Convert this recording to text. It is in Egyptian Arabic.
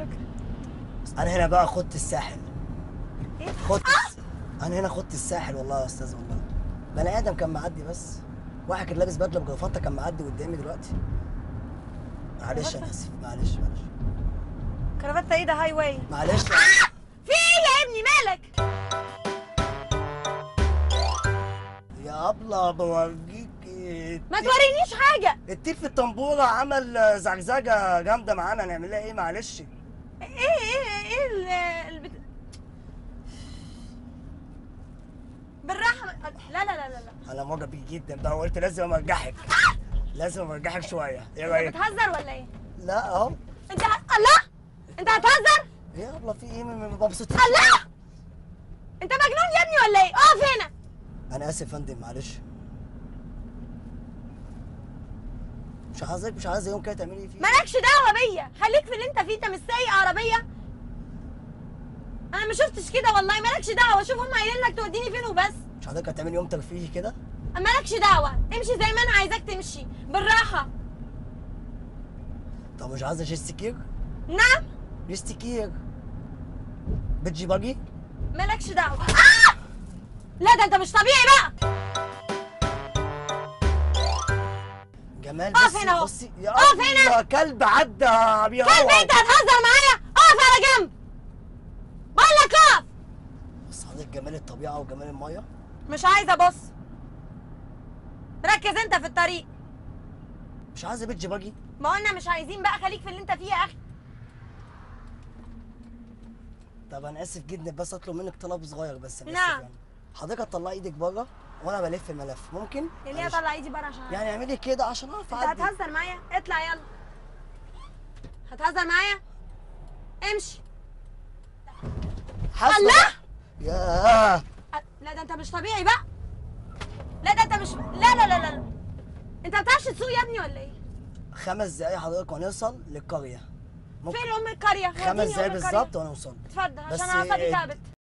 شكرا انا هنا بقى خدت الساحل ايه خدت الس... انا هنا خدت الساحل والله يا استاذ والله بني ادم كان معدي بس واحد كان لابس بدله بجرافطه كان معدي قدامي دلوقتي معلش انا اسف معلش معلش كرافته ايه ده هاي واي معلش في ايه يا ابني مالك يا ابله بوريك ما تورينيش حاجه التيل في الطنبوره عمل زعزعه جامده معانا نعمل لها ايه معلش ايه ايه ايه ال البت... بالراحه لا لا لا لا لا انا معجب بيك جدا بقى وقلت لازم ارجعك لازم ارجعك شويه ايه انت رايك بتهزر ولا ايه لا اهو انت ه... الله انت هتهزر ايه يا ابله في ايه م- م- مبسوطين الله انت مجنون يا ابني ولا ايه اقف هنا انا اسف يا فندم معلش مش عايزك مش عايزه يوم كده تعملي فيه مالكش دعوه بيا خليك في اللي انت فيه انت مش سايق عربيه انا ما شفتش كده والله مالكش دعوه شوف هم قايلين لك توديني فين وبس مش حضرتك هتعملي يوم ترفيهي كده مالكش دعوه امشي زي ما انا عايزاك تمشي بالراحه طب مش عايزه جيستيكير نعم جيستيكير بتجي باجي مالكش دعوه آه! لا ده انت مش طبيعي بقى جمال اقف بصي هنا اهو. بصي يا اقف هنا. أبلة، كلب عدى كلب بيهوى انت هتهزر معايا اقف على جنب بقول لك اقف بس حضرتك جمال الطبيعه وجمال الميه مش عايزه ابص ركز انت في الطريق مش عايزه بتجي باجي ما قلنا مش عايزين بقى خليك في اللي انت فيه يا اخي طب انا اسف جدا بس اطلب منك طلب صغير بس أنا آسف نعم. يعني حضرتك هتطلعي ايدك بره وانا بلف الملف ممكن يعني ايه معلش. اطلع ايدي بره عشان يعني اعملي كده عشان اعرف انت اعدي هتهزر معايا اطلع يلا هتهزر معايا امشي حاسبة الله! بقى. ياه أ- لا ده انت مش طبيعي بقى لا ده انت مش لا لا لا لا, لا. انت ما بتعرفش تسوق يا ابني ولا ايه خمس دقايق حضرتك وهنوصل للقريه ممكن فين ام القريه خمس وديني دقايق أم القرية. بالظبط وهنوصل اتفضل بس عشان اعصابي إيه، تعبت